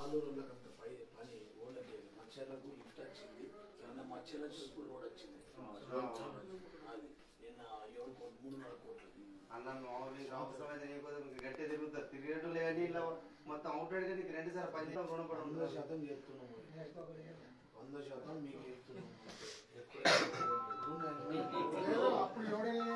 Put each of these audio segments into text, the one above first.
ఆలూరులకు అంత పై పని ఓళ్ళకి మచ్చర్లకు లిఫ్ట్ వచ్చింది కింద మచ్చర్ల చెప్పులు కూడా వచ్చింది అది నిన్న ఏడు కోట్లు మూడున్నర కోట్లు అన్న మామూలు అవసరమైతే నీకు ఇంకా గట్టి తిరుగుతారు తిరిగేట్టు లేని ఇలా మొత్తం అవుతాడు నీకు రెండు సార్లు పని చేయడం రుణపడి వంద ఉంటుంది శాతం చేస్తున్నాము వంద శాతం మీకు చేస్తున్నాము అప్పుడు ఎవడైనా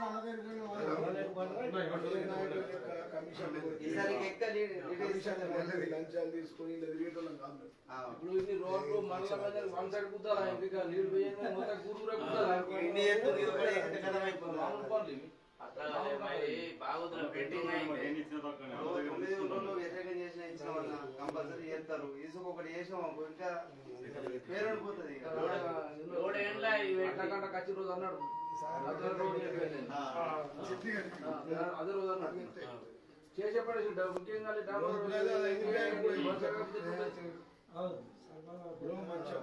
కమిషన్ ఈసారి ఎక్క లీడ్ లీడ్ లంచాలు తీసుకొని ఇలా తిరిగేటోళ్ళం కాదు మేము. ఇప్పుడు ఇన్ని రోడ్లు మళ్ళా మీద వన్ సైడ్ కుద్దాలా ఇంకా నీళ్ళు పోయేది మొత్తం కూతురే కుద్దాలా ఇన్ని ఎత్తు ఇది కూడా ఎక్కడ కథం అయిపోతుంది. మామూలు పనులు ఇవి. అట్లా కాదు, మరి బాగుంది పెండింగ్ అయింది నువ్వు తొమ్మిది రోజులు వ్యతిరేకం చేసిన ఇచ్చిన వాళ్ళ కంపల్సరీ చేస్తారు ఇసుక ఒకటి చేసినాం అనుకో ఇంకా పేరు పోతుంది ఇక ఏడు ఏండ్ల ఇవి గంట గంట కచ్చి రోజు అన్నాడు అదే రోజు చెప్పాను నేను. ఆ, అదే రోజు అన్నాడు చేసే పని ముఖ్యంగా డాబా ఇప్పుడు మంచి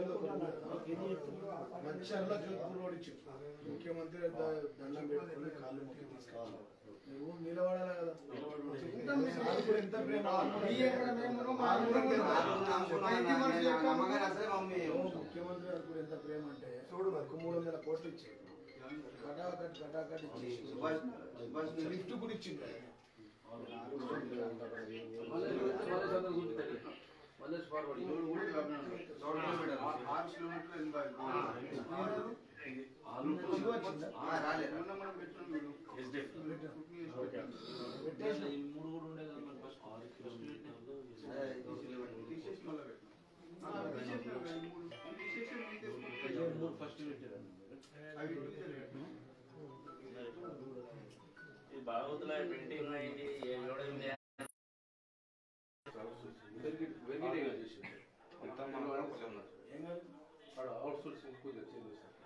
మంచిర్లో జోధ్పూర్ రోడ్ ఇచ్చారు ముఖ్యమంత్రి ద- దండం పెట్టుకుని కాళ్ళు మొక్కి తీసుకెళ్ళారు నువ్వు నిలబడాలి కదా చెప్తాను మీకు నాకు కూడా ఎంత ప్రేమ అమ్మగారు అసలే మమ్మీ ముఖ్యమంత్రి గారు కూడా ఎంత ప్రేమ అంటే చూడు నాకు మూడు వందల కోట్లు ఇచ్చారు కటాకట్ కటాకట్ ఇచ్చేసి సుభాష్ సుభాష్ లిఫ్ట్ కూడా ఇచ్చింది మళ్ళీ మళ్ళీ చదువు చూపిస్తాడు మళ్ళీ ఫార్వర్డ్ ఆరు కిలోమీటర్లు ఎనభై ఆ, రాలేదు మొన్న మనం పెట్టినాం వీడు. ఈ మూడు కూడా ఉండే కదా మనకి ఫస్ట్ అదే, తీసేసి మళ్ళా పెట్టినాం. ఆ, తీసేసినాం కదా, ఈ మూడు. తీసేసి మేము తీసుకుంటాం. మూడు ఫస్ట్ పెట్టారు అవి పెట్టారు. ఈ బాగుందిలా పెండింగ్ అయింది ఏ లోడ్ అయింది వెరిగిట్ వెరిగిట్ చేసింది మొత్తం మనం కొంచెం అవుట్ సోర్సింగ్ కొంచెం చేంజ్ చేశారు